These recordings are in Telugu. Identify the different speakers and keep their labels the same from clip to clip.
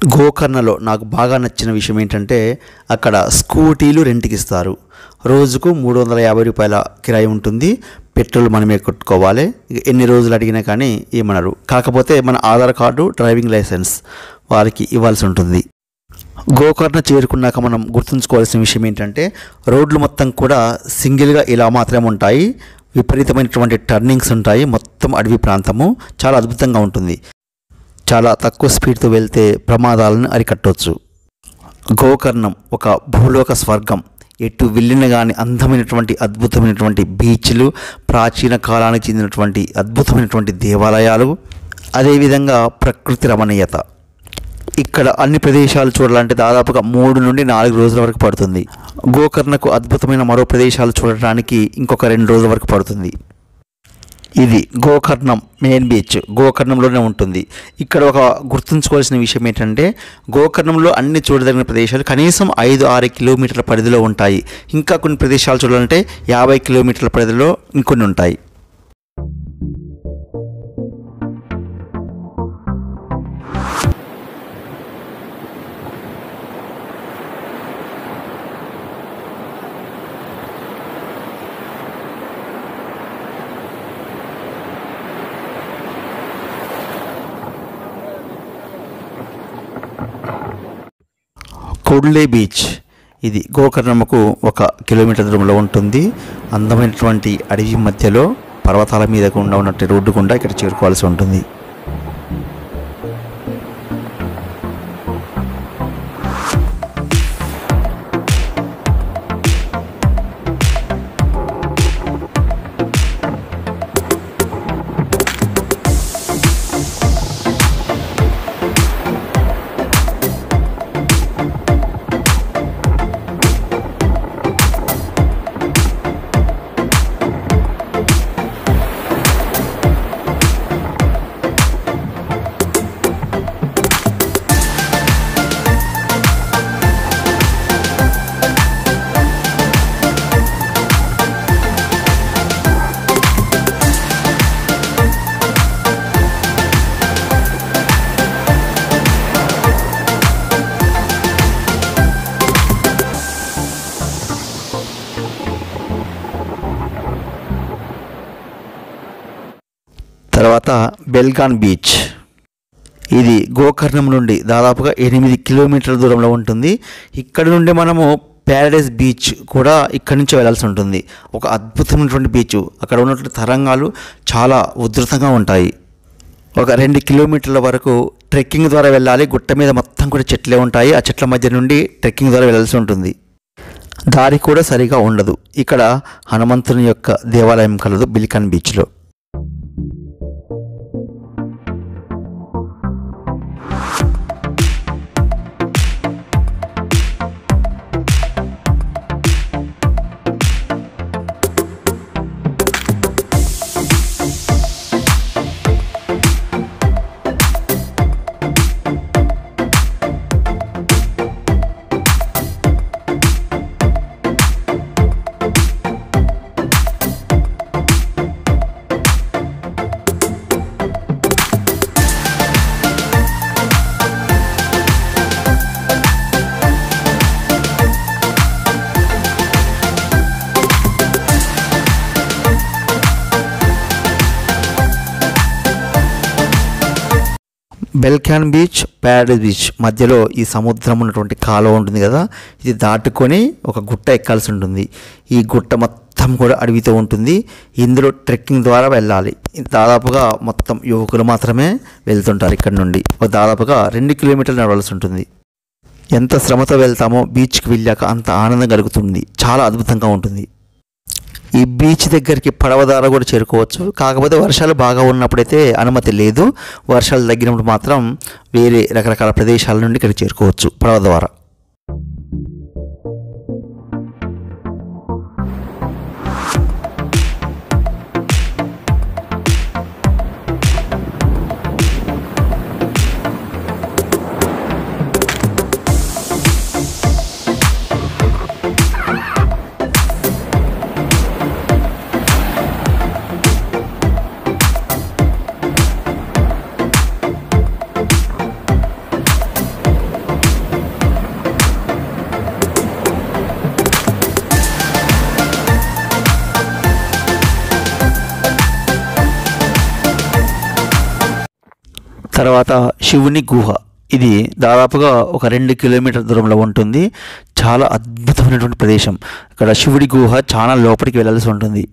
Speaker 1: గోకర్ణలో నాకు బాగా నచ్చిన విషయం ఏంటంటే అక్కడ స్కూటీలు రెంట్కి ఇస్తారు రోజుకు మూడు వందల యాభై రూపాయల కిరాయి ఉంటుంది పెట్రోల్ మనమే కొట్టుకోవాలి ఇక ఎన్ని రోజులు అడిగినా కానీ ఏమనరు కాకపోతే మన ఆధార్ కార్డు డ్రైవింగ్ లైసెన్స్ వారికి ఇవ్వాల్సి ఉంటుంది గోకర్ణ చేరుకున్నాక మనం గుర్తుంచుకోవాల్సిన విషయం ఏంటంటే రోడ్లు మొత్తం కూడా సింగిల్గా ఇలా మాత్రమే ఉంటాయి విపరీతమైనటువంటి టర్నింగ్స్ ఉంటాయి మొత్తం అడవి ప్రాంతము చాలా అద్భుతంగా ఉంటుంది చాలా తక్కువ స్పీడ్తో వెళ్తే ప్రమాదాలను అరికట్టవచ్చు గోకర్ణం ఒక భూలోక స్వర్గం ఎటు వెళ్ళిన కానీ అందమైనటువంటి అద్భుతమైనటువంటి బీచ్లు ప్రాచీన కాలానికి చెందినటువంటి అద్భుతమైనటువంటి దేవాలయాలు అదేవిధంగా ప్రకృతి రమణీయత ఇక్కడ అన్ని ప్రదేశాలు చూడాలంటే దాదాపుగా మూడు నుండి నాలుగు రోజుల వరకు పడుతుంది గోకర్ణకు అద్భుతమైన మరో ప్రదేశాలు చూడటానికి ఇంకొక రెండు రోజుల వరకు పడుతుంది ఇది గోకర్ణం మెయిన్ బీచ్ గోకర్ణంలోనే ఉంటుంది ఇక్కడ ఒక గుర్తుంచుకోవాల్సిన విషయం ఏంటంటే గోకర్ణంలో అన్ని చూడదగిన ప్రదేశాలు కనీసం ఐదు ఆరు కిలోమీటర్ల పరిధిలో ఉంటాయి ఇంకా కొన్ని ప్రదేశాలు చూడాలంటే యాభై కిలోమీటర్ల పరిధిలో ఇంకొన్ని ఉంటాయి కొడ్లే బీచ్ ఇది గోకర్ణముకు ఒక కిలోమీటర్ దూరంలో ఉంటుంది అందమైనటువంటి అడవి మధ్యలో పర్వతాల మీద గుండా ఉన్నట్టు రోడ్డు గుండా ఇక్కడ చేరుకోవాల్సి ఉంటుంది తర్వాత బెల్గాన్ బీచ్ ఇది గోకర్ణం నుండి దాదాపుగా ఎనిమిది కిలోమీటర్ల దూరంలో ఉంటుంది ఇక్కడ నుండి మనము ప్యారడైస్ బీచ్ కూడా ఇక్కడి నుంచి వెళ్ళాల్సి ఉంటుంది ఒక అద్భుతమైనటువంటి బీచ్ అక్కడ ఉన్నటువంటి తరంగాలు చాలా ఉధృతంగా ఉంటాయి ఒక రెండు కిలోమీటర్ల వరకు ట్రెక్కింగ్ ద్వారా వెళ్ళాలి గుట్ట మీద మొత్తం కూడా చెట్లే ఉంటాయి ఆ చెట్ల మధ్య నుండి ట్రెక్కింగ్ ద్వారా వెళ్ళాల్సి ఉంటుంది దారి కూడా సరిగా ఉండదు ఇక్కడ హనుమంతుని యొక్క దేవాలయం కలదు బిల్కన్ బీచ్లో బెల్కాన్ బీచ్ ప్యారడైజ్ బీచ్ మధ్యలో ఈ సముద్రం ఉన్నటువంటి కాలువ ఉంటుంది కదా ఇది దాటుకొని ఒక గుట్ట ఎక్కాల్సి ఉంటుంది ఈ గుట్ట మొత్తం కూడా అడవితో ఉంటుంది ఇందులో ట్రెక్కింగ్ ద్వారా వెళ్ళాలి దాదాపుగా మొత్తం యువకులు మాత్రమే వెళ్తుంటారు ఇక్కడ నుండి ఒక దాదాపుగా రెండు కిలోమీటర్లు నడవాల్సి ఉంటుంది ఎంత శ్రమతో వెళ్తామో బీచ్కి వెళ్ళాక అంత ఆనందం కలుగుతుంది చాలా అద్భుతంగా ఉంటుంది ఈ బీచ్ దగ్గరికి పడవ ద్వారా కూడా చేరుకోవచ్చు కాకపోతే వర్షాలు బాగా ఉన్నప్పుడైతే అనుమతి లేదు వర్షాలు తగ్గినప్పుడు మాత్రం వేరే రకరకాల ప్రదేశాల నుండి ఇక్కడ చేరుకోవచ్చు పడవ ద్వారా తర్వాత శివుని గుహ ఇది దాదాపుగా ఒక రెండు కిలోమీటర్ దూరంలో ఉంటుంది చాలా అద్భుతమైనటువంటి ప్రదేశం ఇక్కడ శివుడి గుహ చాలా లోపలికి వెళ్ళాల్సి ఉంటుంది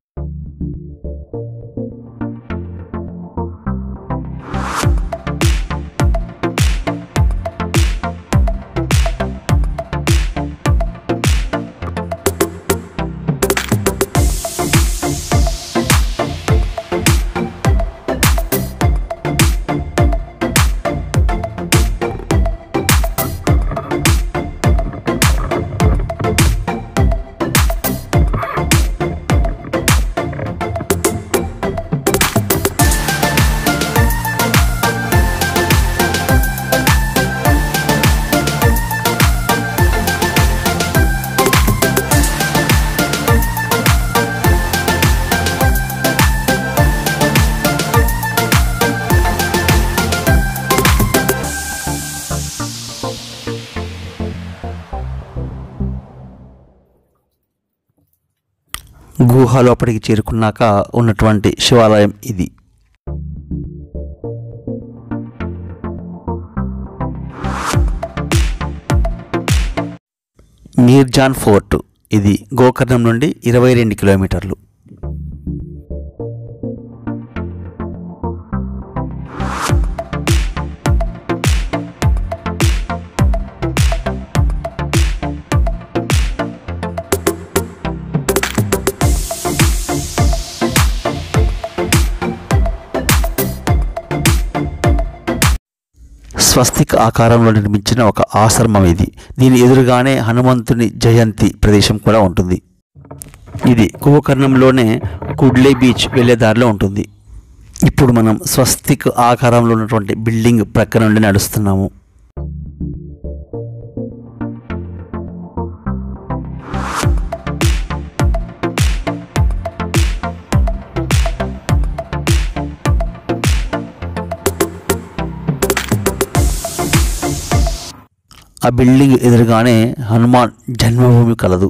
Speaker 1: గుహ లోపలికి చేరుకున్నాక ఉన్నటువంటి శివాలయం ఇది మీర్జాన్ ఫోర్ట్ ఇది గోకర్ణం నుండి ఇరవై రెండు కిలోమీటర్లు స్వస్తిక్ ఆకారంలో నిర్మించిన ఒక ఆశ్రమం ఇది దీని ఎదురుగానే హనుమంతుని జయంతి ప్రదేశం కూడా ఉంటుంది ఇది గోకర్ణంలోనే కుడ్లే బీచ్ వెళ్ళే దారిలో ఉంటుంది ఇప్పుడు మనం స్వస్తిక్ ఆకారంలో ఉన్నటువంటి బిల్డింగ్ ప్రక్క నుండి నడుస్తున్నాము ఆ బిల్డింగ్ ఎదురుగానే హనుమాన్ జన్మభూమి కలదు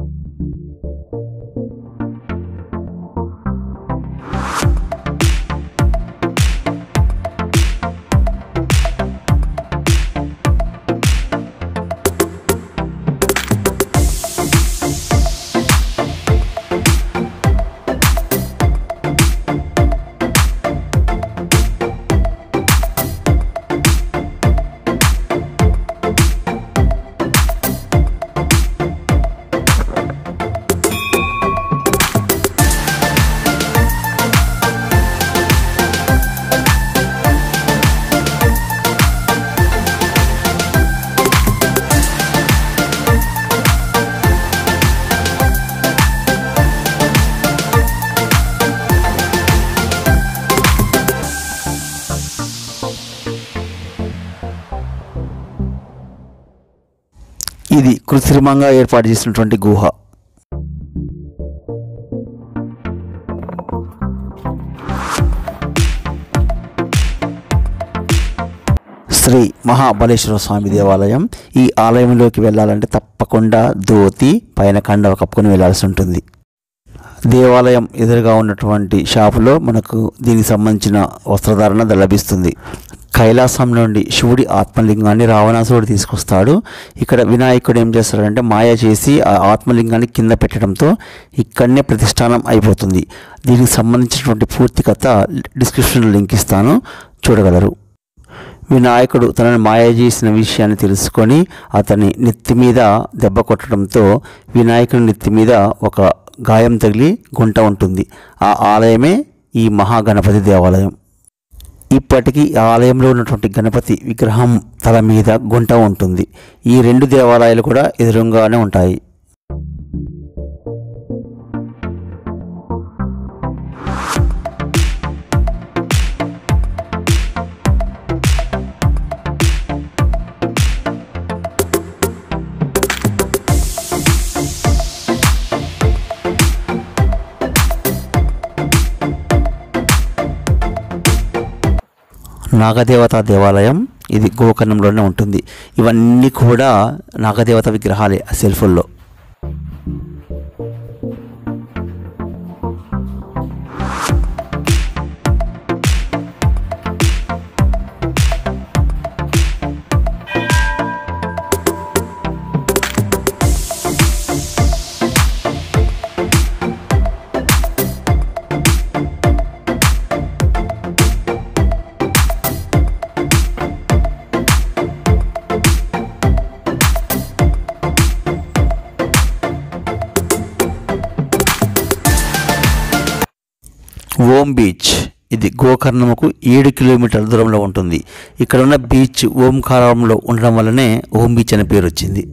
Speaker 1: ఇది కృత్రిమంగా ఏర్పాటు చేసినటువంటి గుహ శ్రీ మహాబలేశ్వర స్వామి దేవాలయం ఈ ఆలయంలోకి వెళ్ళాలంటే తప్పకుండా ధోతి పైన కండవ కప్పుకొని వెళ్ళాల్సి ఉంటుంది దేవాలయం ఎదురుగా ఉన్నటువంటి షాపులో మనకు దీనికి సంబంధించిన వస్త్రధారణ లభిస్తుంది కైలాసం నుండి శివుడి ఆత్మలింగాన్ని రావణాసురుడు తీసుకొస్తాడు ఇక్కడ వినాయకుడు ఏం చేస్తాడంటే మాయ చేసి ఆ ఆత్మలింగాన్ని కింద పెట్టడంతో ఇక్కడనే ప్రతిష్టానం అయిపోతుంది దీనికి సంబంధించినటువంటి పూర్తి కథ డిస్క్రిప్షన్లో లింక్ ఇస్తాను చూడగలరు వినాయకుడు తనని మాయ చేసిన విషయాన్ని తెలుసుకొని అతని నెత్తి మీద దెబ్బ కొట్టడంతో వినాయకుని నెత్తి మీద ఒక గాయం తగిలి గుంట ఉంటుంది ఆ ఆలయమే ఈ మహాగణపతి దేవాలయం ఇప్పటికీ ఈ ఆలయంలో ఉన్నటువంటి గణపతి విగ్రహం తల మీద గుంట ఉంటుంది ఈ రెండు దేవాలయాలు కూడా ఎదురుగానే ఉంటాయి నాగదేవత దేవాలయం ఇది గోకర్ణంలోనే ఉంటుంది ఇవన్నీ కూడా నాగదేవత విగ్రహాలే ఆ సెల్ఫుల్లో ఓం బీచ్ ఇది గోకర్ణముకు ఏడు కిలోమీటర్ల దూరంలో ఉంటుంది ఇక్కడ ఉన్న బీచ్ ఓంకారంలో ఉండడం వల్లనే ఓం బీచ్ అనే పేరు వచ్చింది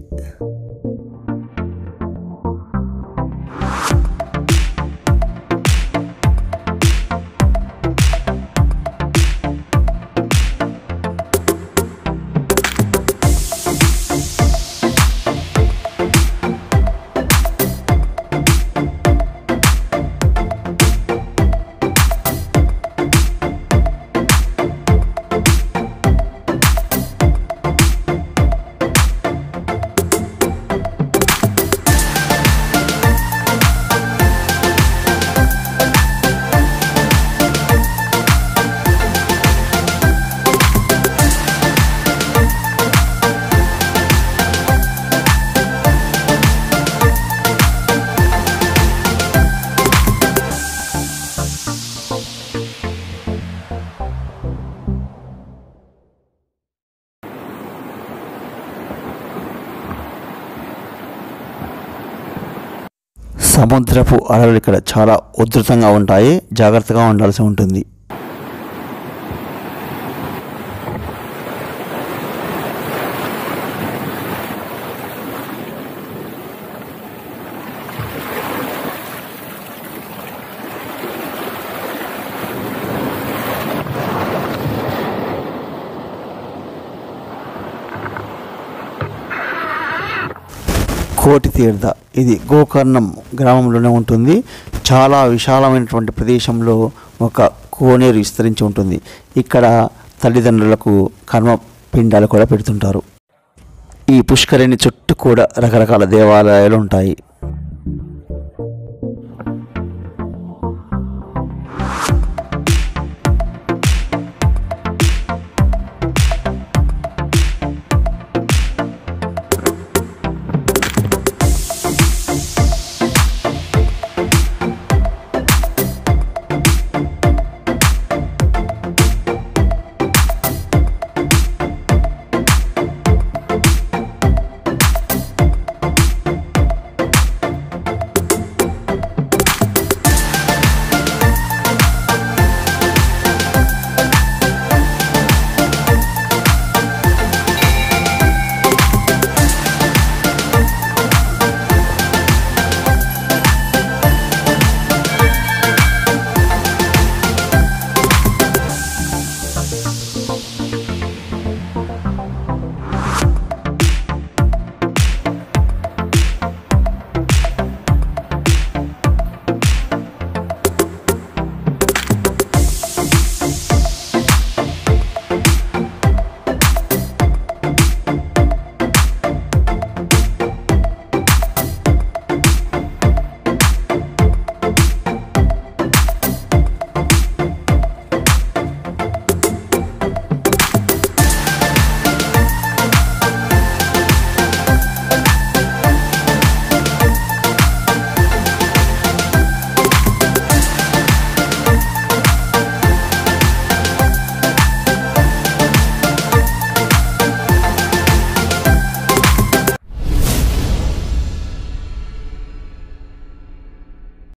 Speaker 1: సముద్రపు అలలు ఇక్కడ చాలా ఉధృతంగా ఉంటాయి జాగ్రత్తగా ఉండాల్సి ఉంటుంది కోటి తీర్థ ఇది గోకర్ణం గ్రామంలోనే ఉంటుంది చాలా విశాలమైనటువంటి ప్రదేశంలో ఒక కోనేరు విస్తరించి ఉంటుంది ఇక్కడ తల్లిదండ్రులకు కర్మ పిండాలు కూడా పెడుతుంటారు ఈ పుష్కరిణి చుట్టూ కూడా రకరకాల దేవాలయాలు ఉంటాయి